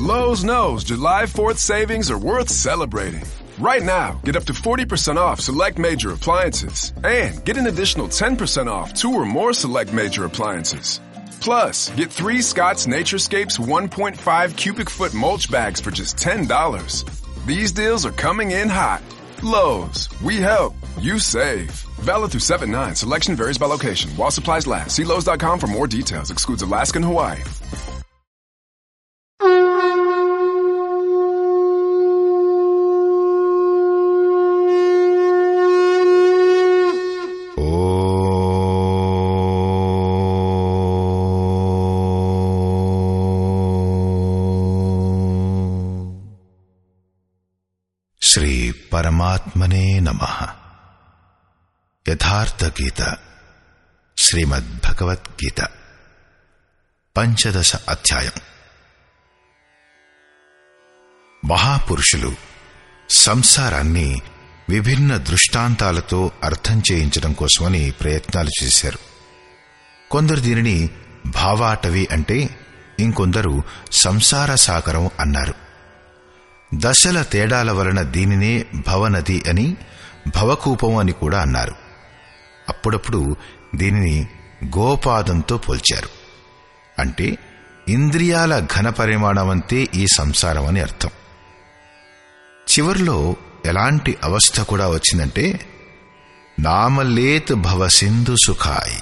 Lowe's knows July 4th savings are worth celebrating. Right now, get up to 40% off select major appliances and get an additional 10% off two or more select major appliances. Plus, get three Scott's Naturescapes 1.5 cubic foot mulch bags for just $10. These deals are coming in hot. Lowe's, we help, you save. Valid through 7-9. Selection varies by location. While supplies last. See Lowe's.com for more details. Excludes Alaska and Hawaii. Shri పరమాత్మనే నమ యథార్థ గీత శ్రీమద్భగవద్గీత పంచదశ అధ్యాయం మహాపురుషులు సంసారాన్ని విభిన్న దృష్టాంతాలతో అర్థం చేయించడం కోసమని ప్రయత్నాలు చేశారు కొందరు దీనిని భావాటవి అంటే ఇంకొందరు సంసార సాగరం అన్నారు దశల తేడాల వలన దీనినే భవనది అని భవకూపం అని కూడా అన్నారు అప్పుడప్పుడు దీనిని గోపాదంతో పోల్చారు అంటే ఇంద్రియాల ఘన పరిమాణమంతే ఈ సంసారం అని అర్థం చివర్లో ఎలాంటి అవస్థ కూడా వచ్చిందంటే నామలేత్ భవసింధు సుఖాయి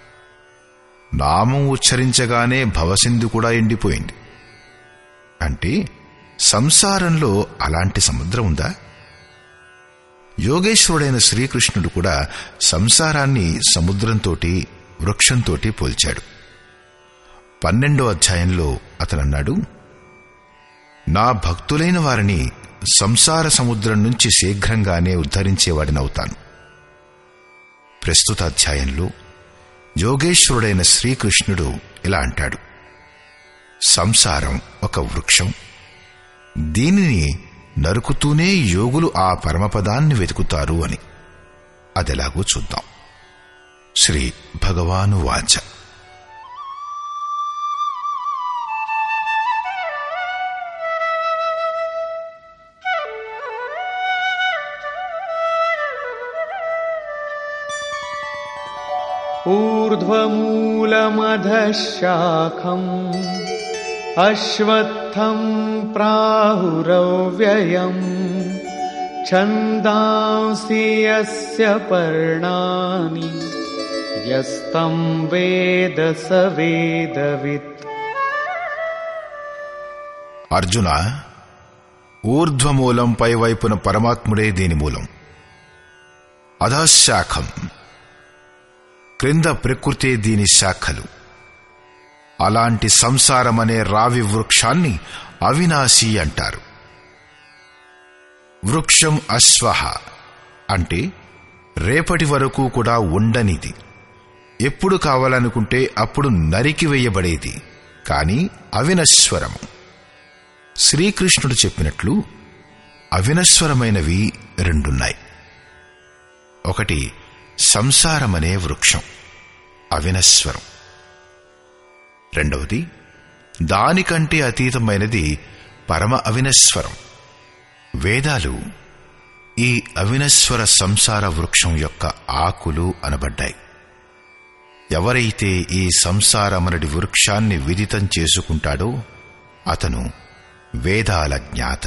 నామం ఉచ్చరించగానే భవసింధు కూడా ఎండిపోయింది అంటే సంసారంలో అలాంటి సముద్రం ఉందా యోగేశ్వరుడైన శ్రీకృష్ణుడు కూడా సంసారాన్ని సముద్రంతోటి వృక్షంతోటి పోల్చాడు పన్నెండో అధ్యాయంలో అతనన్నాడు నా భక్తులైన వారిని సంసార సముద్రం నుంచి శీఘ్రంగానే ఉద్ధరించేవాడినవుతాను ప్రస్తుత అధ్యాయంలో యోగేశ్వరుడైన శ్రీకృష్ణుడు ఇలా అంటాడు సంసారం ఒక వృక్షం దీనిని నరుకుతూనే యోగులు ఆ పరమపదాన్ని వెతుకుతారు అని అదెలాగో చూద్దాం శ్రీ భగవాను వాచ ऊर्ध्वमूलमधः शाखम् अश्वत्थम् प्राहुरव्ययम् छन्दांसि यस्य पर्णानि यस्तम् वेद स वेदवित् అర్జున ఊర్ధ్వమూలం పైవైపున పరమాత్ముడే దీని మూలం అధశాఖం క్రింద ప్రకృతే దీని శాఖలు అలాంటి సంసారమనే రావి వృక్షాన్ని అవినాశి అంటారు వృక్షం అశ్వహ అంటే రేపటి వరకు కూడా ఉండనిది ఎప్పుడు కావాలనుకుంటే అప్పుడు నరికివేయబడేది కాని అవినశ్వరము శ్రీకృష్ణుడు చెప్పినట్లు అవినశ్వరమైనవి రెండున్నాయి ఒకటి సంసారమనే వృక్షం అవినశ్వరం రెండవది దానికంటే అతీతమైనది పరమ అవినశ్వరం వేదాలు ఈ అవినశ్వర సంసార వృక్షం యొక్క ఆకులు అనబడ్డాయి ఎవరైతే ఈ సంసారమనడి వృక్షాన్ని విదితం చేసుకుంటాడో అతను వేదాల జ్ఞాత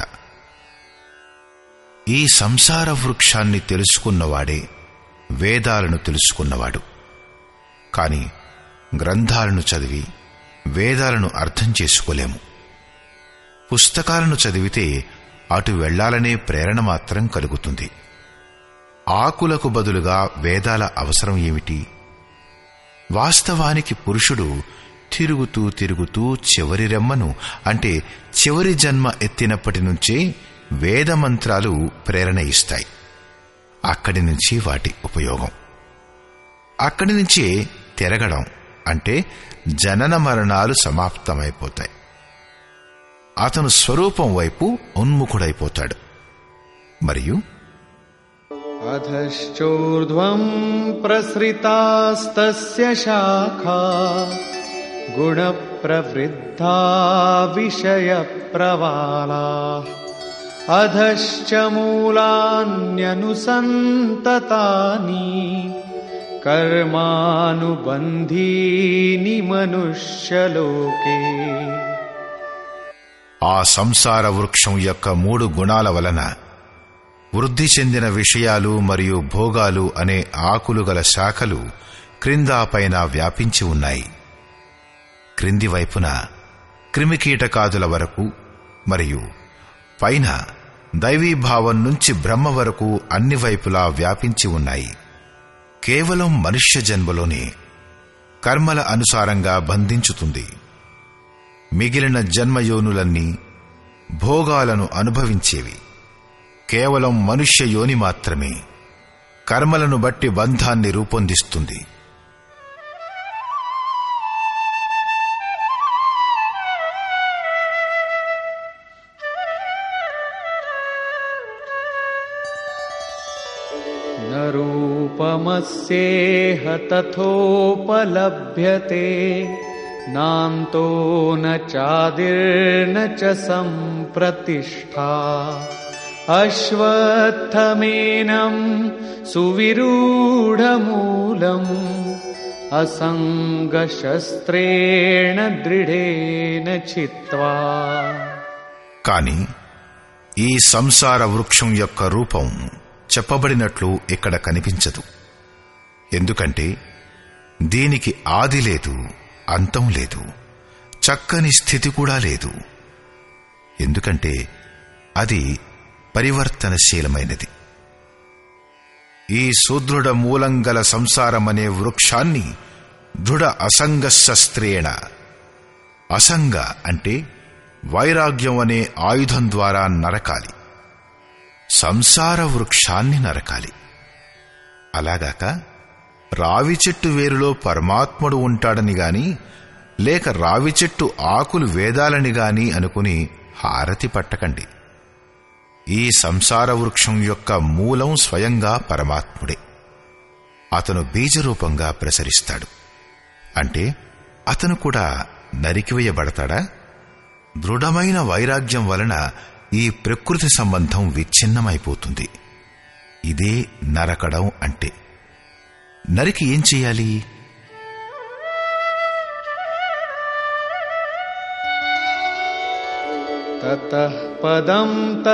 ఈ సంసార వృక్షాన్ని తెలుసుకున్నవాడే వేదాలను తెలుసుకున్నవాడు కాని గ్రంథాలను చదివి వేదాలను అర్థం చేసుకోలేము పుస్తకాలను చదివితే అటు వెళ్లాలనే ప్రేరణ మాత్రం కలుగుతుంది ఆకులకు బదులుగా వేదాల అవసరం ఏమిటి వాస్తవానికి పురుషుడు తిరుగుతూ తిరుగుతూ చివరి రెమ్మను అంటే చివరి జన్మ ఎత్తినప్పటి నుంచే వేదమంత్రాలు ప్రేరణ ఇస్తాయి అక్కడి నుంచి వాటి ఉపయోగం అక్కడి నుంచే తిరగడం అంటే జనన మరణాలు సమాప్తమైపోతాయి అతను స్వరూపం వైపు ఉన్ముఖుడైపోతాడు మరియు अधश्चोर्ध्वम् प्रसृतास्तस्य शाखा गुणप्रवृद्धा विषयप्रवालाः अधश्च मूलान्यनुसन्ततानि कर्मानुबन्धीनि मनुष्यलोके ఆ సంసార వృక్షం యొక్క మూడు గుణాల వలన వృద్ధి చెందిన విషయాలు మరియు భోగాలు అనే ఆకులు గల శాఖలు క్రింద పైన వ్యాపించి ఉన్నాయి క్రింది వైపున క్రిమికీటకాదుల వరకు మరియు పైన దైవీభావం నుంచి బ్రహ్మ వరకు అన్ని వైపులా వ్యాపించి ఉన్నాయి కేవలం మనుష్య జన్మలోనే కర్మల అనుసారంగా బంధించుతుంది మిగిలిన జన్మయోనులన్నీ భోగాలను అనుభవించేవి కేవలం మనుష్య యోని మాత్రమే కర్మలను బట్టి బంధాన్ని రూపొందిస్తుంది न रूपमस्येह तथोपलभ्यते नान्तो न चादिर्न च सम्प्रतिष्ठा अश्वत्थमेनम् सुविरूढमूलम् असङ्गशस्त्रेण दृढेन चित्वा కాని ఈ సంసార వృక్షం యొక్క రూపం చెప్పబడినట్లు ఇక్కడ కనిపించదు ఎందుకంటే దీనికి ఆది లేదు అంతం లేదు చక్కని స్థితి కూడా లేదు ఎందుకంటే అది పరివర్తనశీలమైనది ఈ సుదృఢ మూలం గల సంసారమనే వృక్షాన్ని దృఢ అసంగ శస్త్రేణ అసంగ అంటే వైరాగ్యం అనే ఆయుధం ద్వారా నరకాలి సంసార వృక్షాన్ని నరకాలి అలాగాక రావి చెట్టు వేరులో పరమాత్ముడు ఉంటాడని గాని లేక రావి చెట్టు ఆకులు వేదాలని గాని అనుకుని హారతి పట్టకండి ఈ సంసార వృక్షం యొక్క మూలం స్వయంగా పరమాత్ముడే అతను బీజరూపంగా ప్రసరిస్తాడు అంటే అతను కూడా నరికివేయబడతాడా దృఢమైన వైరాగ్యం వలన ఈ ప్రకృతి సంబంధం విచ్ఛిన్నమైపోతుంది ఇదే నరకడం అంటే నరికి ఏం చెయ్యాలి ततः पदं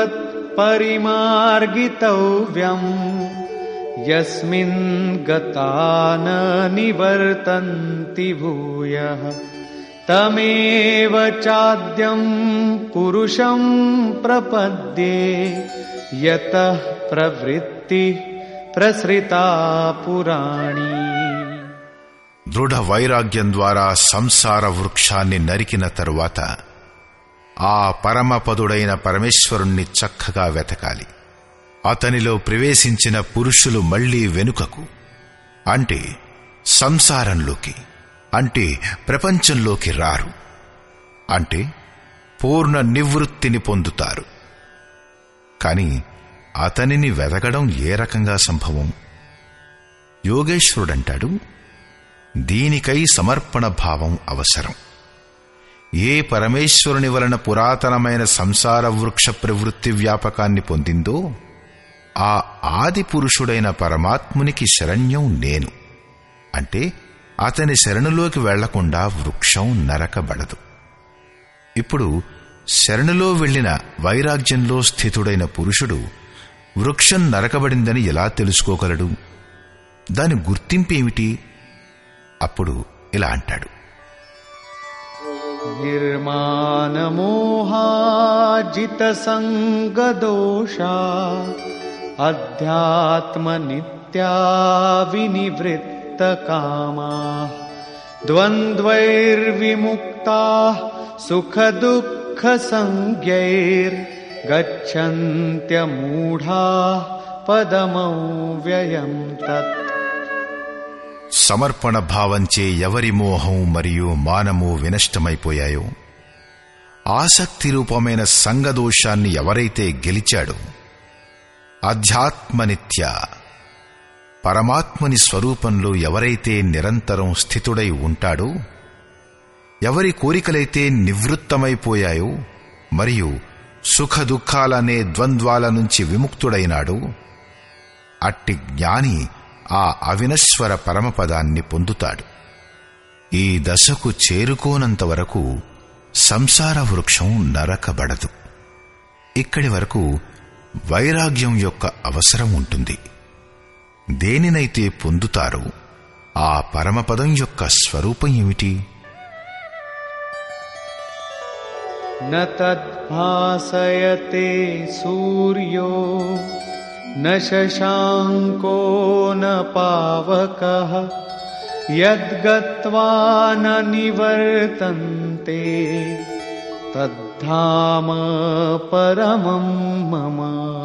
तत्परिमार्गितव्यम् यस्मिन् गता न निवर्तन्ति भूयः तमेव चाद्यं पुरुषं प्रपद्ये यतः प्रवृत्तिः प्रसृता पुराणी దృఢ వైరాగ్యం ద్వారా సంసార వృక్షాన్ని నరికిన తరువాత ఆ పరమపదుడైన పరమేశ్వరుణ్ణి చక్కగా వెతకాలి అతనిలో ప్రవేశించిన పురుషులు మళ్లీ వెనుకకు అంటే సంసారంలోకి అంటే ప్రపంచంలోకి రారు అంటే పూర్ణ నివృత్తిని పొందుతారు కాని అతనిని వెతకడం ఏ రకంగా సంభవం యోగేశ్వరుడంటాడు దీనికై సమర్పణ భావం అవసరం ఏ పరమేశ్వరుని వలన పురాతనమైన సంసార వృక్ష ప్రవృత్తి వ్యాపకాన్ని పొందిందో ఆ ఆది పురుషుడైన పరమాత్మునికి శరణ్యం నేను అంటే అతని శరణులోకి వెళ్లకుండా వృక్షం నరకబడదు ఇప్పుడు శరణులో వెళ్లిన వైరాగ్యంలో స్థితుడైన పురుషుడు వృక్షం నరకబడిందని ఎలా తెలుసుకోగలడు దాని గుర్తింపేమిటి అప్పుడు ఇలా అంటాడు निर्मानमोहाजितसङ्गदोषा अध्यात्मनित्या विनिवृत्तकामाः द्वन्द्वैर्विमुक्ताः सुखदुःखसंज्ञैर्गच्छन्त्यमूढाः पदमव्ययम् तत् సమర్పణ భావంచే ఎవరి మోహం మరియు మానము వినష్టమైపోయాయో ఆసక్తి రూపమైన సంగదోషాన్ని ఎవరైతే గెలిచాడో అధ్యాత్మనిత్య పరమాత్మని స్వరూపంలో ఎవరైతే నిరంతరం స్థితుడై ఉంటాడో ఎవరి కోరికలైతే నివృత్తమైపోయాయో మరియు సుఖ దుఃఖాలనే ద్వంద్వాల నుంచి విముక్తుడైనాడో అట్టి జ్ఞాని ఆ అవినశ్వర పరమపదాన్ని పొందుతాడు ఈ దశకు చేరుకోనంత వరకు సంసార వృక్షం నరకబడదు ఇక్కడి వరకు వైరాగ్యం యొక్క అవసరం ఉంటుంది దేనినైతే పొందుతారో ఆ పరమపదం యొక్క స్వరూపం ఏమిటి न तद्भासयते सूर्यो न शशाङ्को न पावकः यद्गत्वा न निवर्तन्ते तद्धाम परमं मम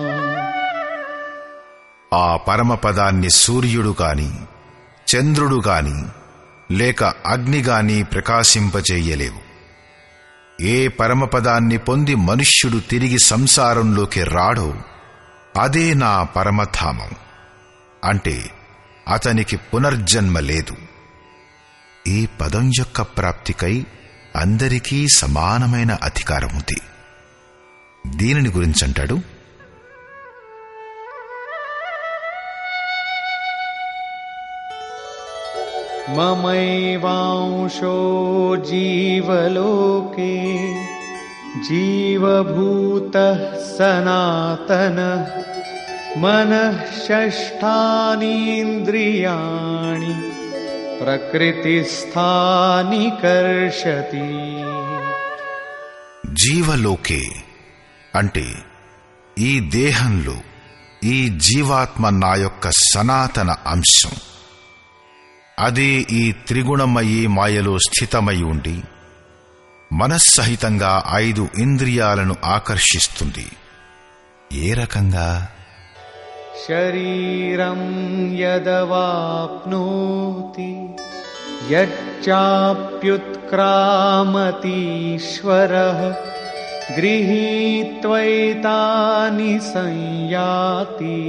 ఆ పరమపదాన్ని సూర్యుడు గాని చంద్రుడు గాని లేక అగ్ని గాని ప్రకాశింపచేయలేవు ఏ పరమపదాన్ని పొంది మనుష్యుడు తిరిగి సంసారంలోకి రాడో అదే నా పరమధామం అంటే అతనికి పునర్జన్మ లేదు ఈ పదం యొక్క ప్రాప్తికై అందరికీ సమానమైన అధికారం ఉంది దీనిని గురించంటాడు ममैवांशो जीवलोके जीवभूतः सनातनः मनः षष्ठानीन्द्रियाणि प्रकृतिस्थानि कर्षति జీవలోకే అంటే ఈ దేహంలో ఈ జీవాత్మ నా యొక్క సనాతన అంశం అదే ఈ త్రిగుణమయీ మాయలో స్థితమై ఉండి మనస్సహితంగా ఐదు ఇంద్రియాలను ఆకర్షిస్తుంది ఏ రకంగా शरीरं यदवाप्नोति यच्चाप्युत्क्रामतीश्वरः गृहीत्वैतानि संयाति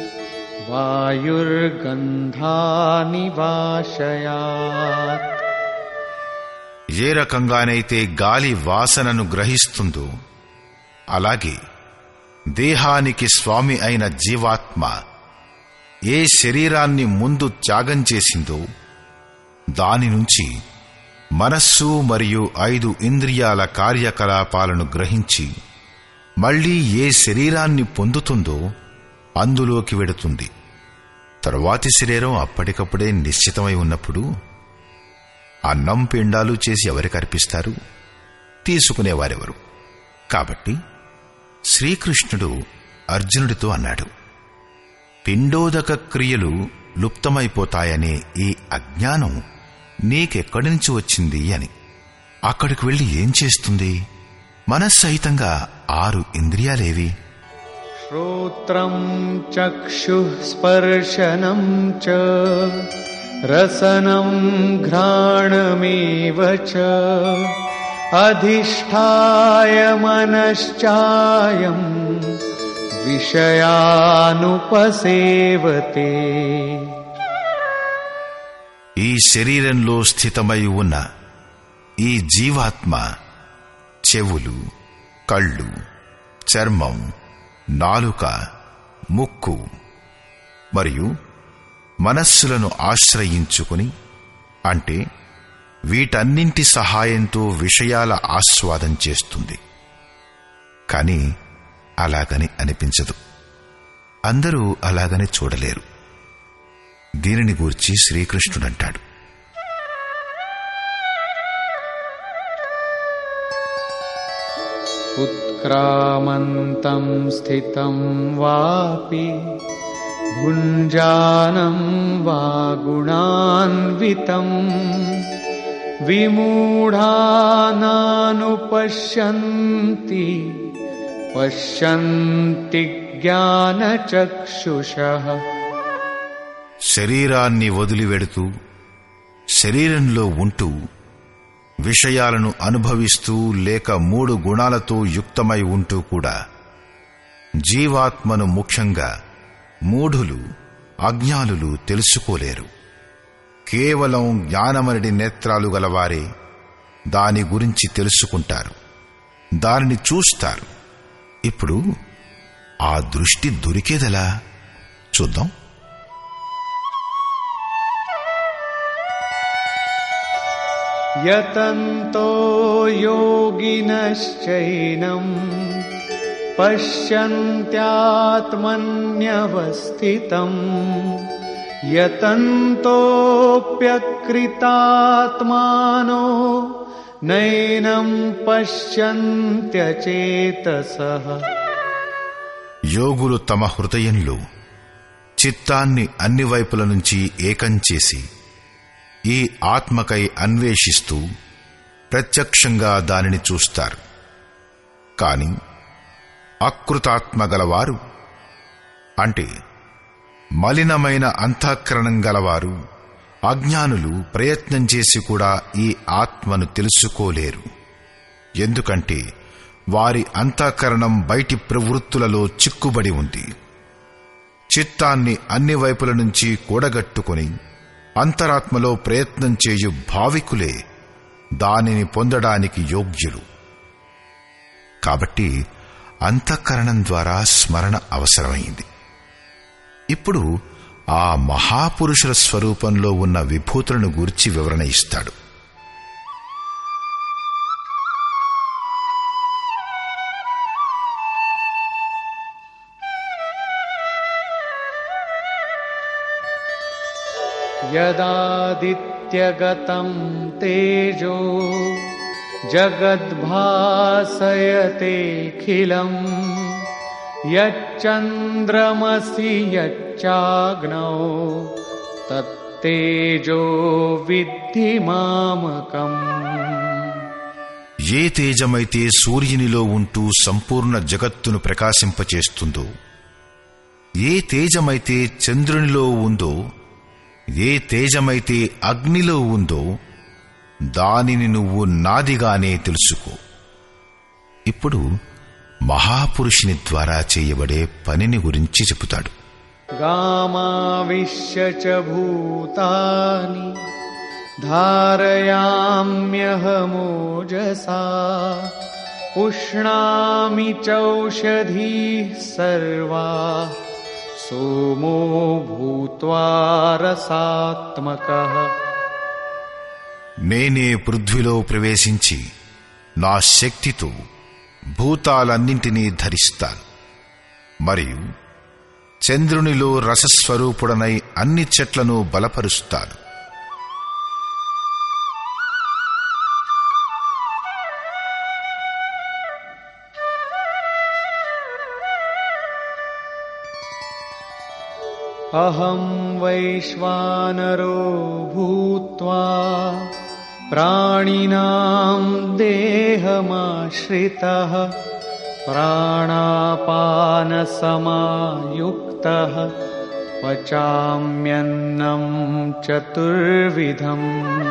वायुर्गन्धानि वाशयात् ఏ రకంగానైతే గాలి వాసనను గ్రహిస్తుందో అలాగే దేహానికి స్వామి అయిన జీవాత్మ ఏ శరీరాన్ని ముందు త్యాగం చేసిందో దాని నుంచి మనస్సు మరియు ఐదు ఇంద్రియాల కార్యకలాపాలను గ్రహించి మళ్ళీ ఏ శరీరాన్ని పొందుతుందో అందులోకి వెడుతుంది తరువాతి శరీరం అప్పటికప్పుడే నిశ్చితమై ఉన్నప్పుడు అన్నం పిండాలు చేసి ఎవరికి అర్పిస్తారు తీసుకునేవారెవరు కాబట్టి శ్రీకృష్ణుడు అర్జునుడితో అన్నాడు పిండోదక క్రియలు లుప్తమైపోతాయనే ఈ అజ్ఞానం నీకెక్కడి నుంచి వచ్చింది అని అక్కడికి వెళ్ళి ఏం చేస్తుంది మనస్సహితంగా ఆరు ఇంద్రియాలేవి श्रोत्रं चक्षुः स्पर्शनं च रसनं घ्राणमेव च अधिष्ठाय मनश्चायं विषयानुपसेवते ఈ శరీరంలో స్థితమై ఉన్న ఈ జీవాత్మ చెవులు కళ్ళు చర్మం నాలుక ముక్కు మరియు మనస్సులను ఆశ్రయించుకుని అంటే వీటన్నింటి సహాయంతో విషయాల ఆస్వాదం చేస్తుంది కాని అలాగని అనిపించదు అందరూ అలాగని చూడలేరు దీనిని గూర్చి శ్రీకృష్ణుడంటాడు उत्क्रामन्तं स्थितं वापि भुञ्जानं वा गुणान्वितम् विमूढानानुपश्यन्ति पश्यन्ति ज्ञानचक्षुषः శరీరాన్ని వదిలివెడుతూ శరీరంలో ఉంటూ విషయాలను అనుభవిస్తూ లేక మూడు గుణాలతో యుక్తమై ఉంటూ కూడా జీవాత్మను ముఖ్యంగా మూఢులు అజ్ఞానులు తెలుసుకోలేరు కేవలం జ్ఞానమరడి నేత్రాలు గలవారే దాని గురించి తెలుసుకుంటారు దానిని చూస్తారు ఇప్పుడు ఆ దృష్టి దొరికేదెలా చూద్దాం यतन्तो योगिनश्चैनम् पश्यन्त्यात्मन्यवस्थितम् यतन्तोऽप्यकृतात्मानो नैनम् पश्यन्त्यचेतसः యోగులు తమ హృదయంలో చిత్తాన్ని అన్ని వైపుల నుంచి ఏకం చేసి ఈ ఆత్మకై అన్వేషిస్తూ ప్రత్యక్షంగా దానిని చూస్తారు కాని అకృతాత్మ గలవారు అంటే మలినమైన అంతఃకరణం గలవారు అజ్ఞానులు ప్రయత్నం చేసి కూడా ఈ ఆత్మను తెలుసుకోలేరు ఎందుకంటే వారి అంతఃకరణం బయటి ప్రవృత్తులలో చిక్కుబడి ఉంది చిత్తాన్ని అన్ని వైపుల నుంచి కూడగట్టుకుని అంతరాత్మలో ప్రయత్నం చేయు భావికులే దానిని పొందడానికి యోగ్యులు కాబట్టి అంతఃకరణం ద్వారా స్మరణ అవసరమైంది ఇప్పుడు ఆ మహాపురుషుల స్వరూపంలో ఉన్న విభూతులను గూర్చి వివరణ ఇస్తాడు यदादित्यगतं तेजो जगद्भासयतेऽखिलम् यच्चन्द्रमसि यच्चाग्नौ तत्तेजो विद्धि मामकम् ఏ తేజమైతే సూర్యునిలో ఉంటూ సంపూర్ణ జగత్తును ప్రకాశింపచేస్తుందో ఏ తేజమైతే చంద్రునిలో ఉందో ఏ తేజమైతే అగ్నిలో ఉందో దానిని నువ్వు నాదిగానే తెలుసుకో ఇప్పుడు మహాపురుషుని ద్వారా చేయబడే పనిని గురించి చెబుతాడు गामाविश्य च भूतानि धारयाम्यहमोजसा पुष्णामि चौषधीः सर्वा सोमो भूत्वा रसात्मकः నేనే పృథ్వీలో ప్రవేశించి నా శక్తితో భూతాలన్నింటినీ ధరిస్తాను మరియు చంద్రునిలో రసస్వరూపుడనై అన్ని చెట్లను బలపరుస్తాను अहं वैश्वानरो भूत्वा प्राणिनां देहमाश्रितः प्राणापानसमायुक्तः पचाम्यन्नं चतुर्विधम्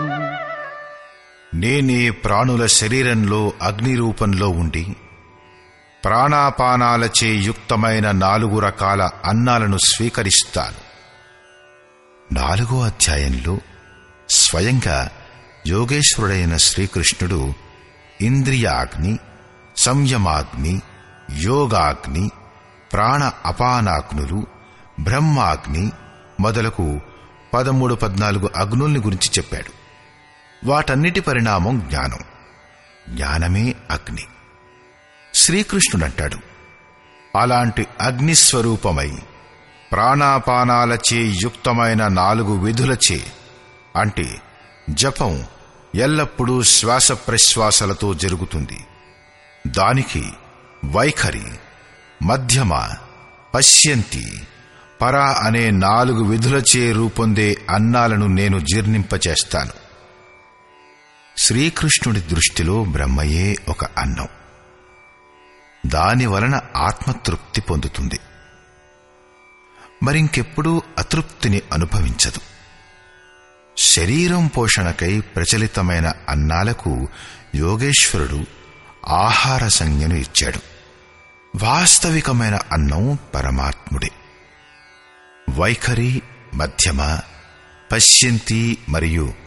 నేనే ప్రాణుల శరీరంలో అగ్ని రూపంలో ఉండి ప్రాణాపానాలచే యుక్తమైన నాలుగు రకాల అన్నాలను స్వీకరిస్తాను నాలుగో అధ్యాయంలో స్వయంగా యోగేశ్వరుడైన శ్రీకృష్ణుడు ఇంద్రియాగ్ని సంయమాగ్ని యోగాగ్ని ప్రాణ అపానాగ్నులు బ్రహ్మాగ్ని మొదలకు పదమూడు పద్నాలుగు అగ్నుల్ని గురించి చెప్పాడు వాటన్నిటి పరిణామం జ్ఞానం జ్ఞానమే అగ్ని శ్రీకృష్ణుడంటాడు అలాంటి అగ్నిస్వరూపమై ప్రాణాపానాలచే యుక్తమైన నాలుగు విధులచే అంటే జపం ఎల్లప్పుడూ శ్వాస ప్రశ్వాసలతో జరుగుతుంది దానికి వైఖరి మధ్యమ పశ్యంతి పరా అనే నాలుగు విధులచే రూపొందే అన్నాలను నేను జీర్ణింపచేస్తాను శ్రీకృష్ణుడి దృష్టిలో బ్రహ్మయే ఒక అన్నం దాని వలన ఆత్మతృప్తి పొందుతుంది మరింకెప్పుడూ అతృప్తిని అనుభవించదు శరీరం పోషణకై ప్రచలితమైన అన్నాలకు యోగేశ్వరుడు ఆహార సంజ్ఞను ఇచ్చాడు వాస్తవికమైన అన్నం పరమాత్ముడే వైఖరి మధ్యమ పశ్యంతి మరియు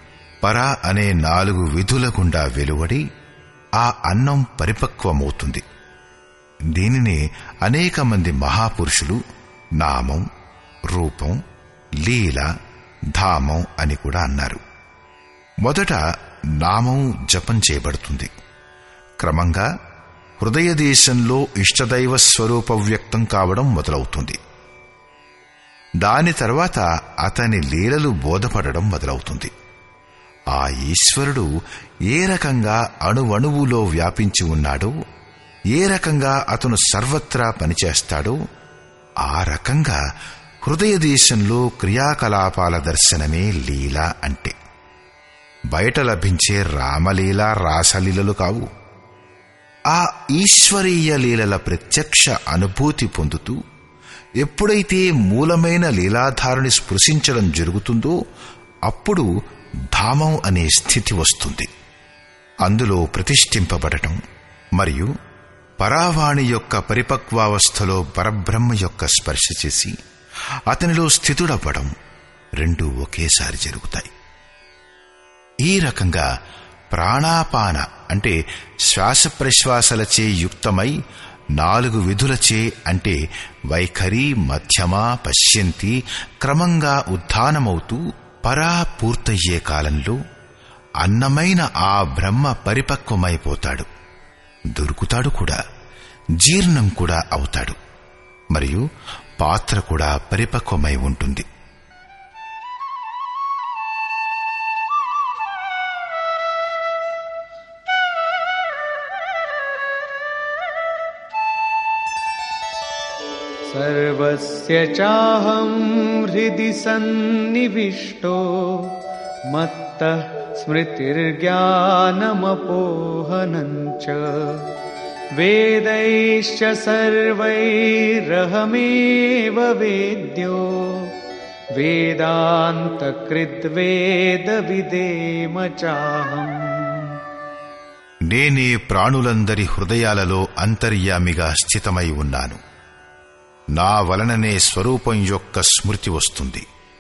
పర అనే నాలుగు విధుల గుండా వెలువడి ఆ అన్నం పరిపక్వమవుతుంది దీనిని అనేక మంది మహాపురుషులు నామం రూపం లీల ధామం అని కూడా అన్నారు మొదట నామం జపం చేయబడుతుంది క్రమంగా హృదయ దేశంలో ఇష్టదైవ స్వరూప వ్యక్తం కావడం మొదలవుతుంది దాని తర్వాత అతని లీలలు బోధపడడం మొదలవుతుంది ఆ ఈశ్వరుడు ఏ రకంగా అణువణువులో వ్యాపించి ఉన్నాడో ఏ రకంగా అతను సర్వత్రా పనిచేస్తాడో ఆ రకంగా హృదయ దేశంలో క్రియాకలాపాల దర్శనమే లీల అంటే బయట లభించే రామలీల రాసలీలలు కావు ఆ ఈశ్వరీయ లీలల ప్రత్యక్ష అనుభూతి పొందుతూ ఎప్పుడైతే మూలమైన లీలాధారుని స్పృశించడం జరుగుతుందో అప్పుడు ధామం అనే స్థితి వస్తుంది అందులో ప్రతిష్ఠింపబడటం మరియు పరావాణి యొక్క పరిపక్వావస్థలో పరబ్రహ్మ యొక్క స్పర్శ చేసి అతనిలో స్థితుడవ్వడం రెండూ ఒకేసారి జరుగుతాయి ఈ రకంగా ప్రాణాపాన అంటే శ్వాస ప్రశ్వాసలచే యుక్తమై నాలుగు విధులచే అంటే వైఖరి మధ్యమ పశ్యంతి క్రమంగా ఉత్థానమవుతూ పరా పూర్తయ్యే కాలంలో అన్నమైన ఆ బ్రహ్మ పరిపక్వమైపోతాడు దొరుకుతాడు కూడా జీర్ణం కూడా అవుతాడు మరియు పాత్ర కూడా పరిపక్వమై ఉంటుంది सर्वस्य चाहं हृदि सन्निविष्टो मत्तः स्मृतिर्ज्ञानमपोहनं च वेदैश्च सर्वैरहमेव वेद्यो वेदान्तकृद्वेदविदेम चाहम् నేనే ప్రాణులందరి హృదయాలలో అంతర్యామిగా స్థితమై ఉన్నాను నా వలననే స్వరూపం యొక్క స్మృతి వస్తుంది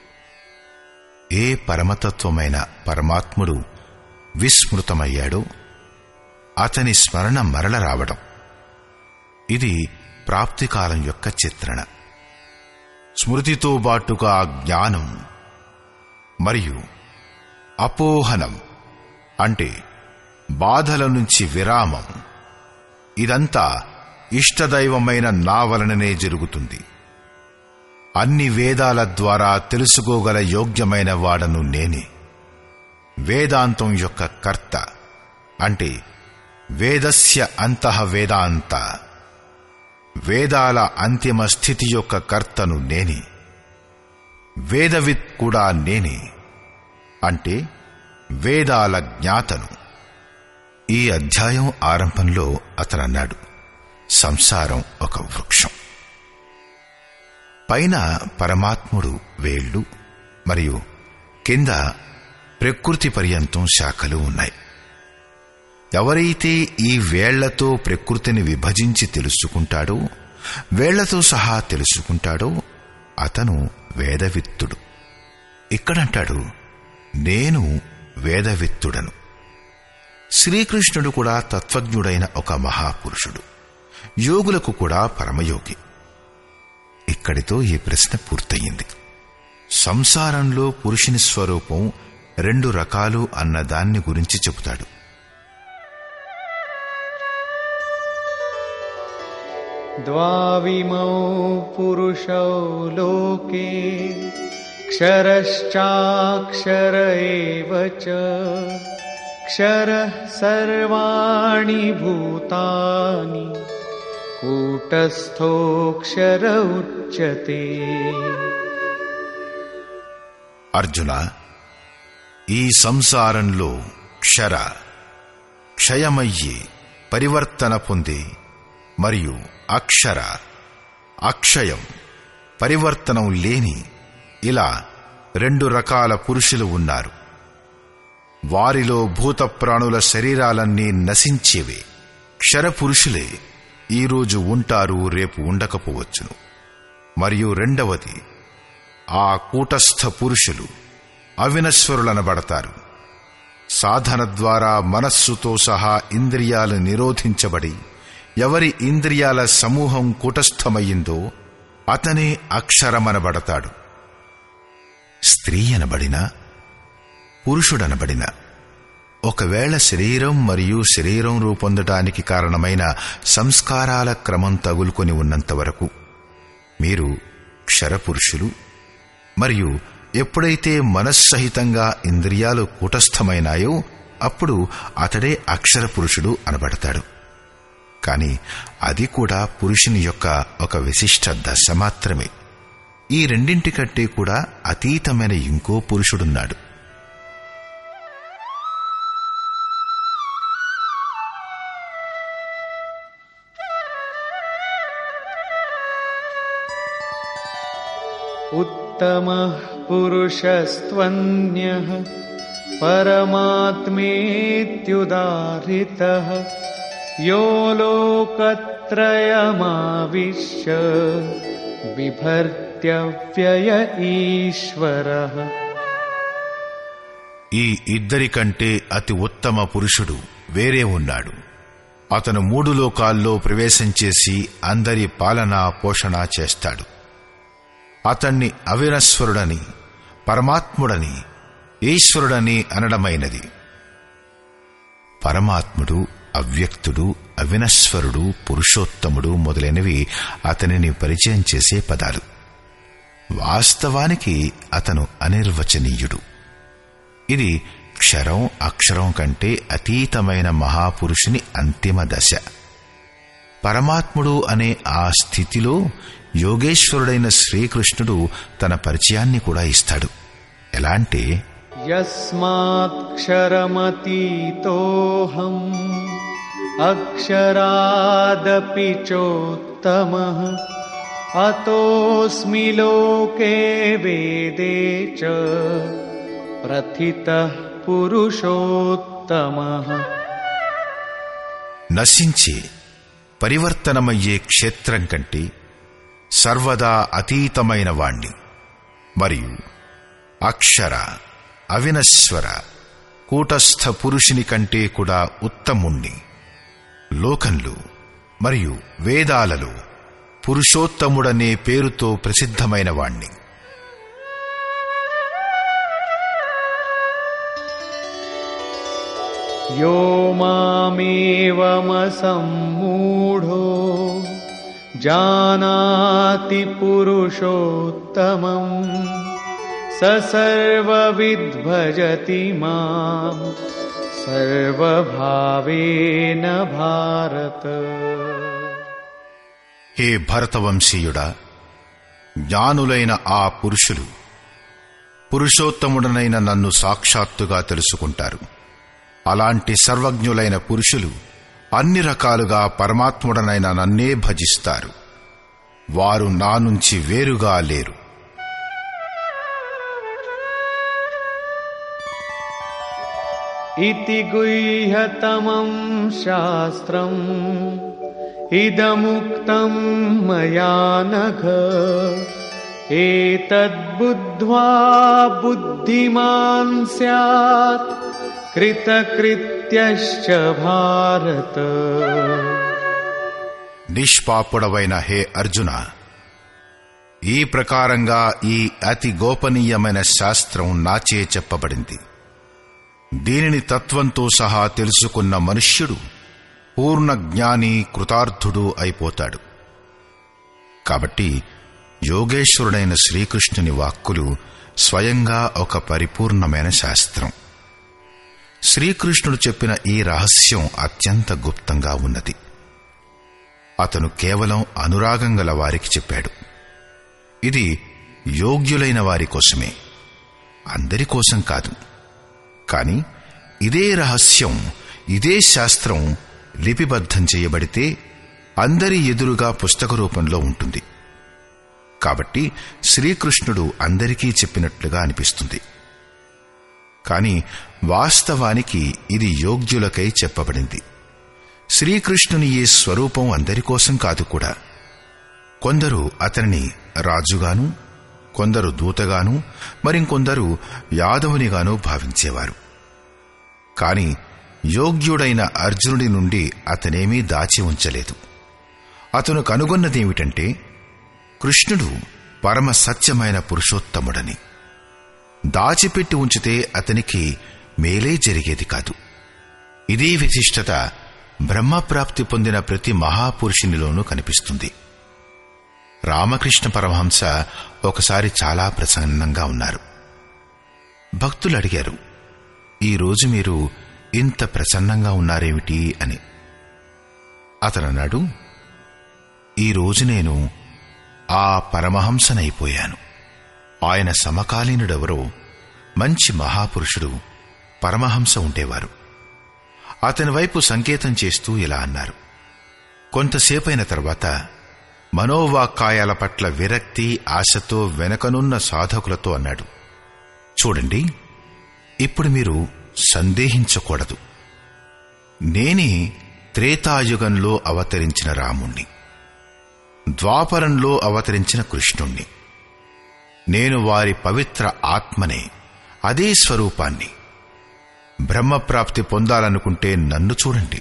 ఏ పరమతత్వమైన పరమాత్ముడు విస్మృతమయ్యాడో అతని స్మరణ మరల రావడం ఇది ప్రాప్తికాలం యొక్క చిత్రణ స్మృతితో బాటుగా జ్ఞానం మరియు అపోహనం అంటే బాధల నుంచి విరామం ఇదంతా ఇష్టదైవమైన నా వలననే జరుగుతుంది అన్ని వేదాల ద్వారా తెలుసుకోగల యోగ్యమైన వాడను నేనే వేదాంతం యొక్క కర్త అంటే వేదస్య అంతః వేదాంత వేదాల అంతిమ స్థితి యొక్క కర్తను నేనే వేదవిత్ కూడా నేనే అంటే వేదాల జ్ఞాతను ఈ అధ్యాయం ఆరంభంలో అతనన్నాడు సంసారం ఒక వృక్షం పైన పరమాత్ముడు వేళ్లు మరియు కింద ప్రకృతి పర్యంతం శాఖలు ఉన్నాయి ఎవరైతే ఈ వేళ్లతో ప్రకృతిని విభజించి తెలుసుకుంటాడో వేళ్లతో సహా తెలుసుకుంటాడో అతను వేదవిత్తుడు ఇక్కడంటాడు నేను వేదవిత్తుడను శ్రీకృష్ణుడు కూడా తత్వజ్ఞుడైన ఒక మహాపురుషుడు యోగులకు కూడా పరమయోగి ఇక్కడితో ఈ ప్రశ్న పూర్తయింది సంసారంలో పురుషుని స్వరూపం రెండు రకాలు అన్న దాన్ని గురించి చెబుతాడు द्वाविमौ पुरुषौ लोके क्षरश्चाक्षर एव च क्षरः सर्वाणि भूतानि कूटस्थोऽक्षर उच्यते అర్జున ఈ సంసారంలో క్షర క్షయమయ్యి పరివర్తన పొంది మరియు అక్షర అక్షయం పరివర్తనం లేని ఇలా రెండు రకాల పురుషులు ఉన్నారు వారిలో భూత ప్రాణుల శరీరాలన్నీ నశించేవే క్షర పురుషులే ఈరోజు ఉంటారు రేపు ఉండకపోవచ్చును మరియు రెండవది ఆ కూటస్థ పురుషులు అవినశ్వరులనబడతారు సాధన ద్వారా మనస్సుతో సహా ఇంద్రియాలు నిరోధించబడి ఎవరి ఇంద్రియాల సమూహం కూటస్థమయ్యిందో అతనే అక్షరమనబడతాడు స్త్రీ అనబడిన పురుషుడనబడిన ఒకవేళ శరీరం మరియు శరీరం రూపొందటానికి కారణమైన సంస్కారాల క్రమం తగులుకొని ఉన్నంత వరకు మీరు క్షరపురుషులు మరియు ఎప్పుడైతే మనస్సహితంగా ఇంద్రియాలు కూటస్థమైనాయో అప్పుడు అతడే అక్షర పురుషుడు అనబడతాడు కాని అది కూడా పురుషుని యొక్క ఒక విశిష్ట దశ మాత్రమే ఈ రెండింటి కంటే కూడా అతీతమైన ఇంకో పురుషుడున్నాడు उत्तमः पुरुषस्त्वन्यः परमात्मेत्युदाहृतः यो लोकत्रयमाविश्य बिभर्त्यव्यय ईश्वरः ఈ ఇద్దరి కంటే అతి ఉత్తమ పురుషుడు వేరే ఉన్నాడు అతను మూడు లోకాల్లో ప్రవేశం చేసి అందరి పాలన పోషణ చేస్తాడు అతన్ని అవినశ్వరుడని పరమాత్ముడని ఈశ్వరుడని అనడమైనది పరమాత్ముడు అవ్యక్తుడు అవినశ్వరుడు పురుషోత్తముడు మొదలైనవి అతనిని పరిచయం చేసే పదాలు వాస్తవానికి అతను అనిర్వచనీయుడు ఇది క్షరం అక్షరం కంటే అతీతమైన మహాపురుషుని అంతిమ దశ పరమాత్ముడు అనే ఆ స్థితిలో యోగేశ్వరుడైన శ్రీకృష్ణుడు తన పరిచయాన్ని కూడా ఇస్తాడు ఎలా అంటే यस्मात्क्षरमतीतोऽहम् अक्षरादपि चोत्तमः अतोऽस्मि लोके वेदे च प्रथितः पुरुषोत्तमः నశించి పరివర్తనమయ్యే క్షేత్రం కంటే సర్వదా అతీతమైన వాణ్ణి మరియు అక్షర అవినశ్వర కూటస్థ పురుషుని కంటే కూడా ఉత్తముణ్ణి లోకంలో మరియు వేదాలలో పురుషోత్తముడనే పేరుతో ప్రసిద్ధమైన వాణ్ణి यो मामेवमसम्मूढो जानाति पुरुषोत्तमम् स सर्वविद्भजति माम् सर्वभावेन भारत హే భరతవంశీయుడా జ్ఞానులైన ఆ పురుషులు పురుషోత్తముడనైన నన్ను సాక్షాత్తుగా తెలుసుకుంటారు అలాంటి సర్వజ్ఞులైన పురుషులు అన్ని రకాలుగా పరమాత్ముడనైన నన్నే భజిస్తారు వారు నా నుంచి వేరుగా లేరు इति गुह्यतमम् शास्त्रम् इदमुक्तम् मया नघ एतद्बुद्ध्वा बुद्धिमान् स्यात् कृतकृत्यश्च भारत నిష్పాపుడవైన హే అర్జున ఈ ప్రకారంగా ఈ అతి గోపనీయమైన శాస్త్రం నాచే చెప్పబడింది దీనిని తత్వంతో సహా తెలుసుకున్న మనుష్యుడు పూర్ణ జ్ఞాని కృతార్థుడు అయిపోతాడు కాబట్టి యోగేశ్వరుడైన శ్రీకృష్ణుని వాక్కులు స్వయంగా ఒక పరిపూర్ణమైన శాస్త్రం శ్రీకృష్ణుడు చెప్పిన ఈ రహస్యం అత్యంత గుప్తంగా ఉన్నది అతను కేవలం అనురాగం గల వారికి చెప్పాడు ఇది యోగ్యులైన వారి కోసమే అందరి కోసం కాదు కాని ఇదే రహస్యం ఇదే శాస్త్రం లిపిబద్ధం చేయబడితే అందరి ఎదురుగా పుస్తక రూపంలో ఉంటుంది కాబట్టి శ్రీకృష్ణుడు అందరికీ చెప్పినట్లుగా అనిపిస్తుంది కాని వాస్తవానికి ఇది యోగ్యులకై చెప్పబడింది శ్రీకృష్ణుని ఈ స్వరూపం అందరి కోసం కాదు కూడా కొందరు అతనిని రాజుగాను కొందరు దూతగాను మరింకొందరు యాదవునిగాను భావించేవారు కాని యోగ్యుడైన అర్జునుడి నుండి అతనేమీ దాచి ఉంచలేదు అతను కనుగొన్నదేమిటంటే కృష్ణుడు పరమ సత్యమైన పురుషోత్తముడని దాచిపెట్టి ఉంచితే అతనికి మేలే జరిగేది కాదు ఇదే విశిష్టత బ్రహ్మప్రాప్తి పొందిన ప్రతి మహాపురుషునిలోనూ కనిపిస్తుంది రామకృష్ణ పరమహంస ఒకసారి చాలా ప్రసన్నంగా ఉన్నారు భక్తులు అడిగారు ఈ రోజు మీరు ఇంత ప్రసన్నంగా ఉన్నారేమిటి అని అతనన్నాడు ఈ రోజు నేను ఆ పరమహంసనైపోయాను ఆయన సమకాలీనుడెవరో మంచి మహాపురుషుడు పరమహంస ఉండేవారు అతని వైపు సంకేతం చేస్తూ ఇలా అన్నారు కొంతసేపైన తర్వాత మనోవాక్కాయాల పట్ల విరక్తి ఆశతో వెనకనున్న సాధకులతో అన్నాడు చూడండి ఇప్పుడు మీరు సందేహించకూడదు నేనే త్రేతాయుగంలో అవతరించిన రాముణ్ణి ద్వాపరంలో అవతరించిన కృష్ణుణ్ణి నేను వారి పవిత్ర ఆత్మనే అదే స్వరూపాన్ని బ్రహ్మప్రాప్తి పొందాలనుకుంటే నన్ను చూడండి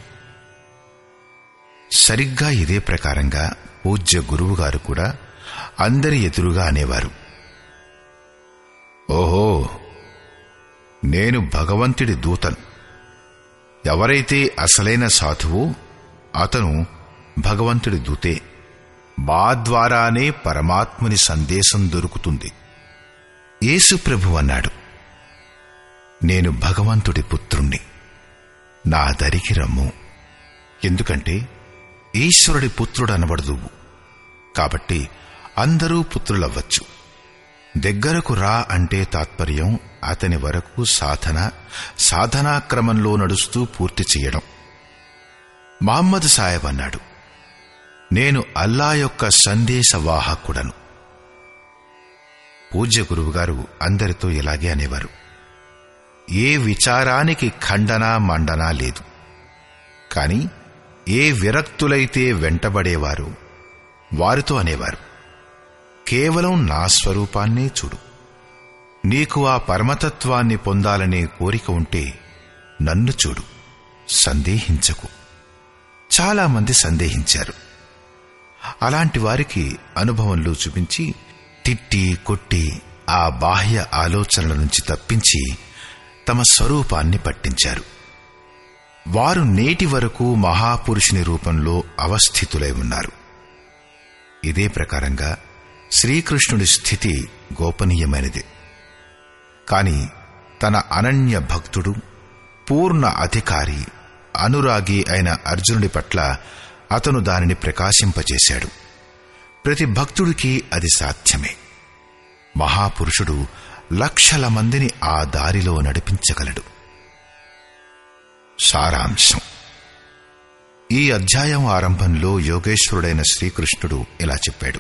సరిగ్గా ఇదే ప్రకారంగా పూజ్య గురువుగారు కూడా అందరి ఎదురుగా అనేవారు ఓహో నేను భగవంతుడి దూతను ఎవరైతే అసలైన సాధువో అతను భగవంతుడి దూతే మా ద్వారానే పరమాత్ముని సందేశం దొరుకుతుంది యేసు ప్రభు అన్నాడు నేను భగవంతుడి పుత్రుణ్ణి నా దరికి రమ్ము ఎందుకంటే ఈశ్వరుడి పుత్రుడనబడదు కాబట్టి అందరూ పుత్రులవ్వచ్చు దగ్గరకు రా అంటే తాత్పర్యం అతని వరకు సాధన సాధనా క్రమంలో నడుస్తూ పూర్తి చేయడం మహమ్మద్ సాహెబ్ అన్నాడు నేను అల్లా యొక్క సందేశవాహకుడను పూజ్య గురువుగారు అందరితో ఇలాగే అనేవారు ఏ విచారానికి ఖండన మండన లేదు కాని ఏ విరక్తులైతే వెంటబడేవారు వారితో అనేవారు కేవలం నా స్వరూపాన్నే చూడు నీకు ఆ పరమతత్వాన్ని పొందాలనే కోరిక ఉంటే నన్ను చూడు సందేహించకు చాలామంది సందేహించారు అలాంటి వారికి అనుభవంలో చూపించి తిట్టి కొట్టి ఆ బాహ్య ఆలోచనల నుంచి తప్పించి తమ స్వరూపాన్ని పట్టించారు వారు నేటి వరకు మహాపురుషుని రూపంలో అవస్థితులై ఉన్నారు ఇదే ప్రకారంగా శ్రీకృష్ణుడి స్థితి గోపనీయమైనది కాని తన అనన్య భక్తుడు పూర్ణ అధికారి అనురాగి అయిన అర్జునుడి పట్ల అతను దానిని ప్రకాశింపచేశాడు ప్రతి భక్తుడికి అది సాధ్యమే మహాపురుషుడు లక్షల మందిని ఆ దారిలో నడిపించగలడు సారాంశం ఈ అధ్యాయం ఆరంభంలో యోగేశ్వరుడైన శ్రీకృష్ణుడు ఇలా చెప్పాడు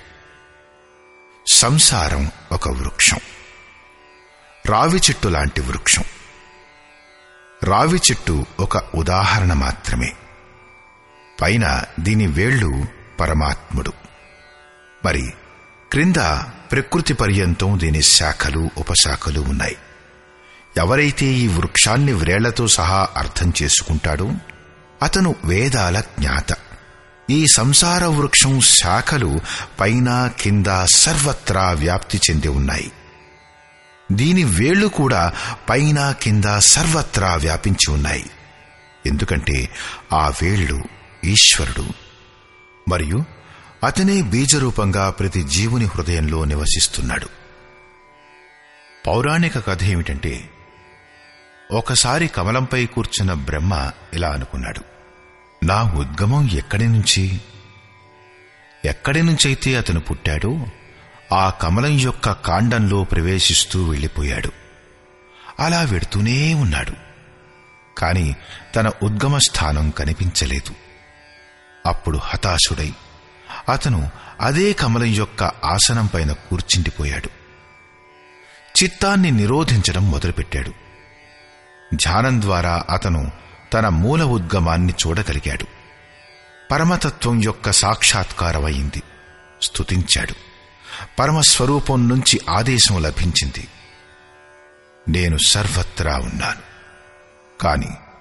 సంసారం ఒక వృక్షం రావి చెట్టు లాంటి వృక్షం రావి చెట్టు ఒక ఉదాహరణ మాత్రమే పైన దీని వేళ్లు పరమాత్ముడు మరి క్రింద ప్రకృతి పర్యంతం దీని శాఖలు ఉపశాఖలు ఉన్నాయి ఎవరైతే ఈ వృక్షాన్ని వ్రేళ్లతో సహా అర్థం చేసుకుంటాడో అతను వేదాల జ్ఞాత ఈ సంసార వృక్షం శాఖలు పైన కింద సర్వత్రా వ్యాప్తి చెంది ఉన్నాయి దీని వేళ్లు కూడా పైన కింద సర్వత్రా వ్యాపించి ఉన్నాయి ఎందుకంటే ఆ వేళ్లు ఈశ్వరుడు మరియు అతనే బీజరూపంగా ప్రతి జీవుని హృదయంలో నివసిస్తున్నాడు పౌరాణిక కథ ఏమిటంటే ఒకసారి కమలంపై కూర్చున్న బ్రహ్మ ఇలా అనుకున్నాడు నా ఉద్గమం ఎక్కడి నుంచి ఎక్కడి నుంచైతే అతను పుట్టాడో ఆ కమలం యొక్క కాండంలో ప్రవేశిస్తూ వెళ్ళిపోయాడు అలా వెడుతూనే ఉన్నాడు కాని తన ఉద్గమ స్థానం కనిపించలేదు అప్పుడు హతాశుడై అతను అదే కమలం యొక్క ఆసనం పైన కూర్చుండిపోయాడు చిత్తాన్ని నిరోధించడం మొదలుపెట్టాడు ధ్యానం ద్వారా అతను తన మూల ఉద్గమాన్ని చూడగలిగాడు పరమతత్వం యొక్క సాక్షాత్కారమైంది స్తుతించాడు పరమస్వరూపం నుంచి ఆదేశం లభించింది నేను సర్వత్రా ఉన్నాను కాని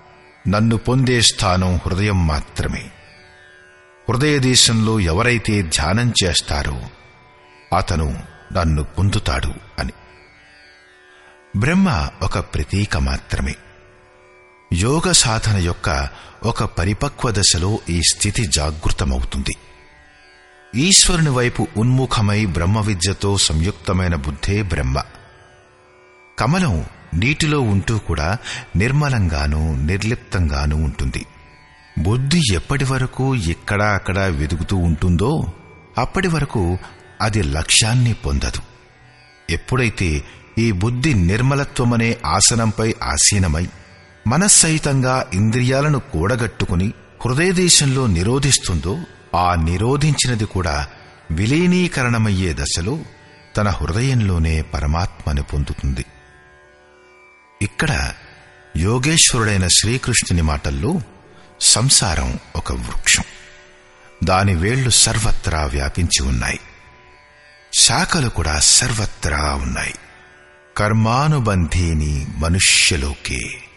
నన్ను పొందే స్థానం హృదయం మాత్రమే హృదయ దేశంలో ఎవరైతే ధ్యానం చేస్తారో అతను నన్ను పొందుతాడు అని బ్రహ్మ ఒక ప్రతీక మాత్రమే యోగ సాధన యొక్క ఒక పరిపక్వ దశలో ఈ స్థితి జాగృతమవుతుంది ఈశ్వరుని వైపు ఉన్ముఖమై బ్రహ్మ విద్యతో సంయుక్తమైన బుద్ధే బ్రహ్మ కమలం నీటిలో ఉంటూ కూడా నిర్మలంగానూ నిర్లిప్తంగానూ ఉంటుంది బుద్ధి ఎప్పటి వరకు ఇక్కడా అక్కడ వెదుగుతూ ఉంటుందో అప్పటి వరకు అది లక్ష్యాన్ని పొందదు ఎప్పుడైతే ఈ బుద్ధి నిర్మలత్వమనే ఆసనంపై ఆసీనమై మనస్సహితంగా ఇంద్రియాలను కూడగట్టుకుని హృదయదేశంలో నిరోధిస్తుందో ఆ నిరోధించినది కూడా విలీనీకరణమయ్యే దశలో తన హృదయంలోనే పరమాత్మని పొందుతుంది ఇక్కడ యోగేశ్వరుడైన శ్రీకృష్ణుని మాటల్లో సంసారం ఒక వృక్షం దాని వేళ్లు సర్వత్రా వ్యాపించి ఉన్నాయి శాఖలు కూడా సర్వత్రా ఉన్నాయి కర్మానుబంధీని మనుష్యలోకే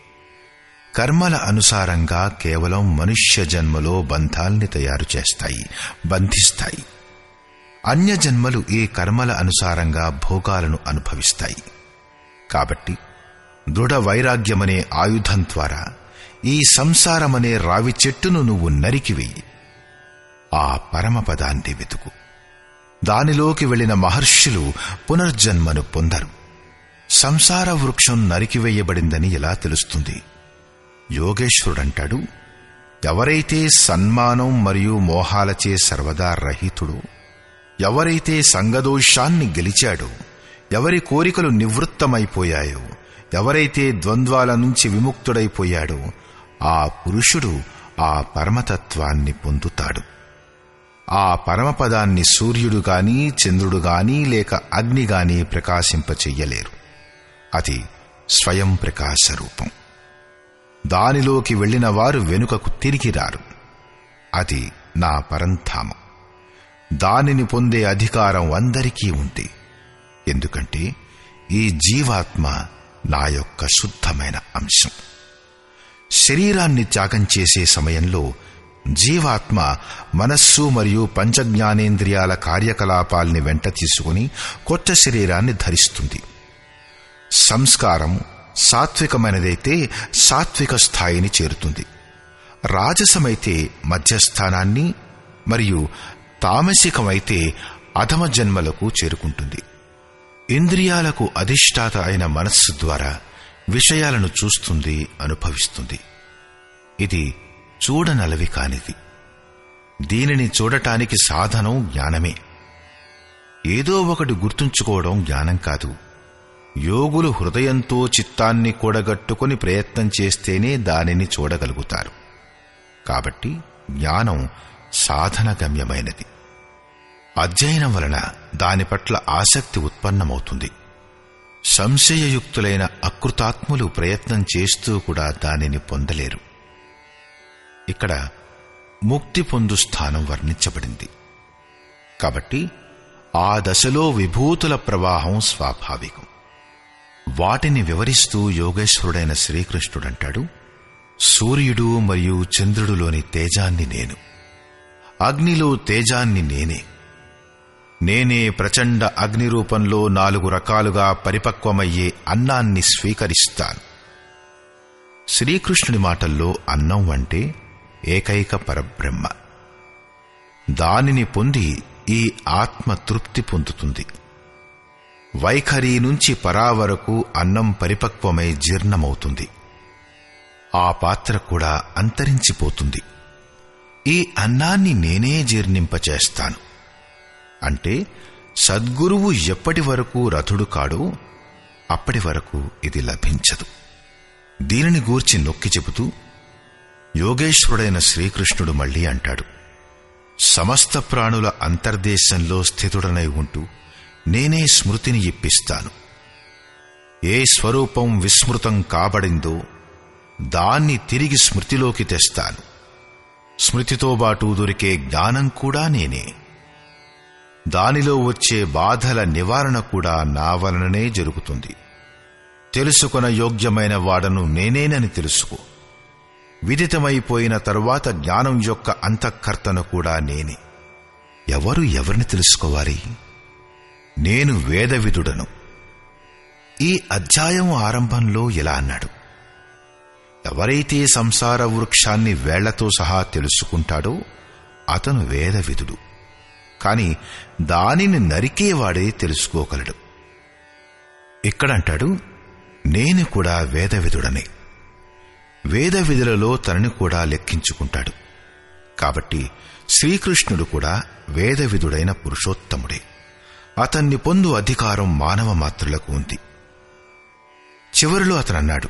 కర్మల అనుసారంగా కేవలం మనుష్య జన్మలో బంధాల్ని తయారు చేస్తాయి బంధిస్తాయి అన్య జన్మలు ఈ కర్మల అనుసారంగా భోగాలను అనుభవిస్తాయి కాబట్టి దృఢ వైరాగ్యమనే ఆయుధం ద్వారా ఈ సంసారమనే రావి చెట్టును నువ్వు నరికివేయి ఆ పరమపదాన్ని వెతుకు దానిలోకి వెళ్లిన మహర్షులు పునర్జన్మను పొందరు సంసార వృక్షం నరికివేయబడిందని ఎలా తెలుస్తుంది యోగేశ్వరుడంటాడు ఎవరైతే సన్మానం మరియు మోహాలచే సర్వదా రహితుడో ఎవరైతే సంగదోషాన్ని గెలిచాడో ఎవరి కోరికలు నివృత్తమైపోయాయో ఎవరైతే ద్వంద్వాల నుంచి విముక్తుడైపోయాడో ఆ పురుషుడు ఆ పరమతత్వాన్ని పొందుతాడు ఆ పరమపదాన్ని సూర్యుడు గాని చంద్రుడు గాని లేక అగ్ని గాని ప్రకాశింపచెయ్యలేరు అది స్వయం ప్రకాశ రూపం దానిలోకి వెళ్లిన వారు వెనుకకు తిరిగి రారు అది నా పరంధామం దానిని పొందే అధికారం అందరికీ ఉంది ఎందుకంటే ఈ జీవాత్మ నా యొక్క శుద్ధమైన అంశం శరీరాన్ని త్యాగం చేసే సమయంలో జీవాత్మ మనస్సు మరియు పంచజ్ఞానేంద్రియాల కార్యకలాపాల్ని వెంట తీసుకుని కొత్త శరీరాన్ని ధరిస్తుంది సంస్కారం సాత్వికమైనదైతే సాత్విక స్థాయిని చేరుతుంది రాజసమైతే మధ్యస్థానాన్ని మరియు తామసికమైతే అధమ జన్మలకు చేరుకుంటుంది ఇంద్రియాలకు అధిష్టాత అయిన మనస్సు ద్వారా విషయాలను చూస్తుంది అనుభవిస్తుంది ఇది చూడనలవి కానిది దీనిని చూడటానికి సాధనం జ్ఞానమే ఏదో ఒకటి గుర్తుంచుకోవడం జ్ఞానం కాదు యోగులు హృదయంతో చిత్తాన్ని కూడగట్టుకుని ప్రయత్నం చేస్తేనే దానిని చూడగలుగుతారు కాబట్టి జ్ఞానం సాధనగమ్యమైనది అధ్యయనం వలన దాని పట్ల ఆసక్తి ఉత్పన్నమవుతుంది సంశయయుక్తులైన అకృతాత్ములు ప్రయత్నం చేస్తూ కూడా దానిని పొందలేరు ఇక్కడ ముక్తి పొందు స్థానం వర్ణించబడింది కాబట్టి ఆ దశలో విభూతుల ప్రవాహం స్వాభావికం వాటిని వివరిస్తూ యోగేశ్వరుడైన శ్రీకృష్ణుడంటాడు సూర్యుడు మరియు చంద్రుడులోని తేజాన్ని నేను అగ్నిలో తేజాన్ని నేనే నేనే ప్రచండ అగ్ని రూపంలో నాలుగు రకాలుగా పరిపక్వమయ్యే అన్నాన్ని స్వీకరిస్తాను శ్రీకృష్ణుడి మాటల్లో అన్నం అంటే ఏకైక పరబ్రహ్మ దానిని పొంది ఈ ఆత్మ తృప్తి పొందుతుంది వైఖరి నుంచి పరా వరకు అన్నం పరిపక్వమై జీర్ణమవుతుంది ఆ పాత్ర కూడా అంతరించిపోతుంది ఈ అన్నాన్ని నేనే జీర్ణింపచేస్తాను అంటే సద్గురువు ఎప్పటి వరకు రథుడు కాడో అప్పటి వరకు ఇది లభించదు దీనిని గూర్చి నొక్కి చెబుతూ యోగేశ్వరుడైన శ్రీకృష్ణుడు మళ్ళీ అంటాడు సమస్త ప్రాణుల అంతర్దేశంలో స్థితుడనై ఉంటూ నేనే స్మృతిని ఇప్పిస్తాను ఏ స్వరూపం విస్మృతం కాబడిందో దాన్ని తిరిగి స్మృతిలోకి తెస్తాను స్మృతితో బాటు దొరికే జ్ఞానం కూడా నేనే దానిలో వచ్చే బాధల నివారణ కూడా నా వలననే జరుగుతుంది తెలుసుకొన యోగ్యమైన వాడను నేనేనని తెలుసుకో విదితమైపోయిన తరువాత జ్ఞానం యొక్క అంతఃకర్తను కూడా నేనే ఎవరు ఎవరిని తెలుసుకోవాలి నేను వేదవిదుడను ఈ అధ్యాయం ఆరంభంలో ఇలా అన్నాడు ఎవరైతే సంసార వృక్షాన్ని వేళ్లతో సహా తెలుసుకుంటాడో అతను వేదవిదుడు కాని దానిని నరికేవాడే తెలుసుకోగలడు ఇక్కడంటాడు నేను కూడా వేదవిదుడనే వేద విధులలో తనని కూడా లెక్కించుకుంటాడు కాబట్టి శ్రీకృష్ణుడు కూడా వేదవిధుడైన పురుషోత్తముడే అతన్ని పొందు అధికారం మానవ మాత్రులకు ఉంది చివరిలో అతనన్నాడు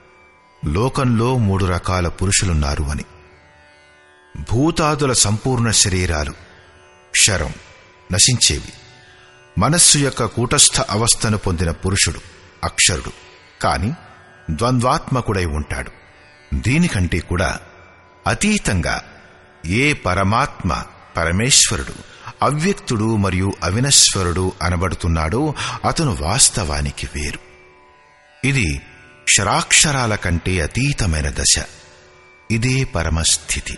లోకంలో మూడు రకాల పురుషులున్నారు అని భూతాదుల సంపూర్ణ శరీరాలు క్షరం నశించేవి మనస్సు యొక్క కూటస్థ అవస్థను పొందిన పురుషుడు అక్షరుడు కాని ద్వంద్వాత్మకుడై ఉంటాడు దీనికంటే కూడా అతీతంగా ఏ పరమాత్మ పరమేశ్వరుడు అవ్యక్తుడు మరియు అవినశ్వరుడు అనబడుతున్నాడో అతను వాస్తవానికి వేరు ఇది క్షరాక్షరాల కంటే అతీతమైన దశ ఇదే పరమస్థితి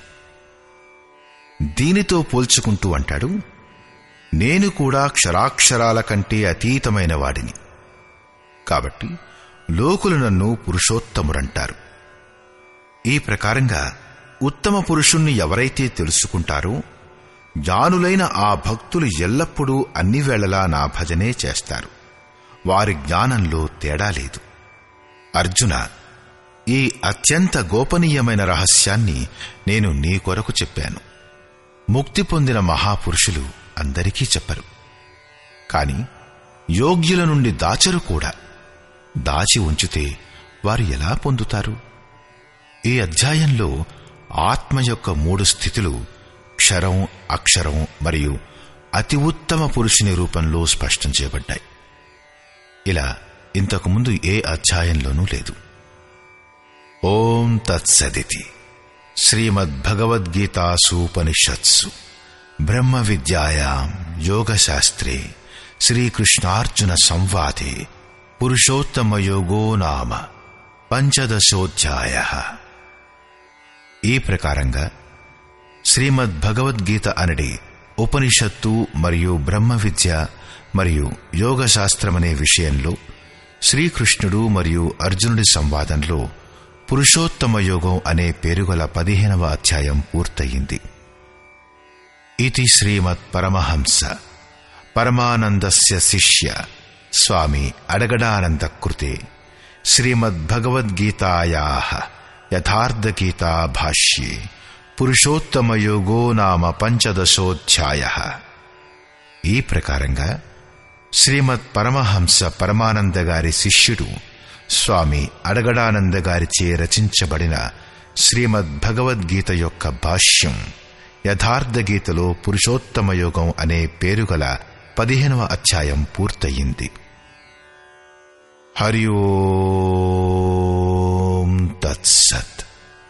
దీనితో పోల్చుకుంటూ అంటాడు నేను కూడా క్షరాక్షరాల కంటే అతీతమైన వాడిని కాబట్టి లోకులు నన్ను పురుషోత్తముడంటారు ఈ ప్రకారంగా ఉత్తమ పురుషుణ్ణి ఎవరైతే తెలుసుకుంటారో జ్ఞానులైన ఆ భక్తులు ఎల్లప్పుడూ అన్ని వేళలా నా భజనే చేస్తారు వారి జ్ఞానంలో తేడా లేదు అర్జున ఈ అత్యంత గోపనీయమైన రహస్యాన్ని నేను నీ కొరకు చెప్పాను ముక్తి పొందిన మహాపురుషులు అందరికీ చెప్పరు కాని యోగ్యుల నుండి దాచరు కూడా దాచి ఉంచితే వారు ఎలా పొందుతారు ఈ అధ్యాయంలో ఆత్మ యొక్క మూడు స్థితులు క్షరం అక్షరం మరియు అతి ఉత్తమ పురుషుని రూపంలో స్పష్టం చేయబడ్డాయి ఇలా ఇంతకుముందు ఏ అధ్యాయంలోనూ లేదు ఓం తత్సదితి శ్రీమద్భగవద్గీతాసూపనిషత్సు బ్రహ్మ విద్యాయాం యోగశాస్త్రే శ్రీకృష్ణార్జున సంవాదే పురుషోత్తమయోగో నామ పంచదశోధ్యాయ ఈ ప్రకారంగా శ్రీమద్ భగవద్గీత అనడి ఉపనిషత్తు మరియు బ్రహ్మ విద్య మరియు యోగశాస్త్రమనే విషయంలో శ్రీకృష్ణుడు మరియు అర్జునుడి సంవాదంలో పురుషోత్తమ యోగం అనే పేరుగల పదిహేనవ అధ్యాయం పూర్తయింది ఇది శ్రీమత్ పరమహంస పరమానందస్య శిష్య స్వామి అడగడానంద కృతే శ్రీమద్భగవద్గీతాయా యథార్థగీతా భాష్యే పురుషోత్తమయోగో నామ పంచదశోధ్యాయ ఈ ప్రకారంగా శ్రీమద్ పరమహంస పరమానంద గారి శిష్యుడు స్వామి అడగడానంద గారిచే రచించబడిన శ్రీమద్ భగవద్గీత యొక్క భాష్యం యథార్థ గీతలో పురుషోత్తమ యోగం అనే పేరుగల పదిహేనవ అధ్యాయం పూర్తయింది హరి ఓం తత్సత్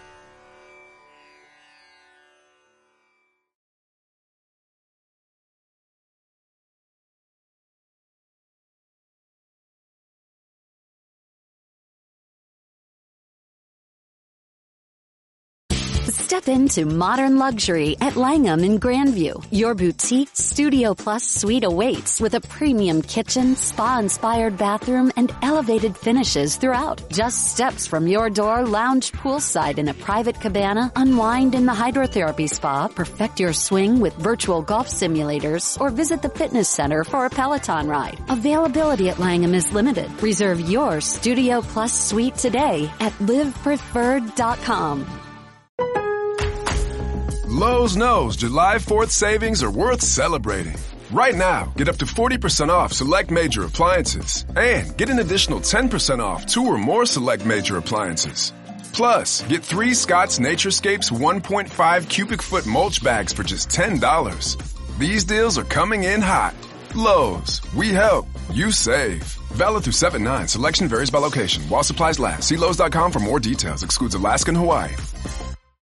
Step into modern luxury at Langham in Grandview. Your boutique Studio Plus suite awaits with a premium kitchen, spa-inspired bathroom, and elevated finishes throughout. Just steps from your door, lounge poolside in a private cabana, unwind in the hydrotherapy spa, perfect your swing with virtual golf simulators, or visit the fitness center for a Peloton ride. Availability at Langham is limited. Reserve your Studio Plus suite today at livepreferred.com. Lowe's knows July 4th savings are worth celebrating. Right now, get up to 40% off select major appliances and get an additional 10% off two or more select major appliances. Plus, get three Scott's Naturescapes 1.5 cubic foot mulch bags for just $10. These deals are coming in hot. Lowe's, we help, you save. Valid through 7-9. Selection varies by location. While supplies last. See Lowe's.com for more details. Excludes Alaska and Hawaii.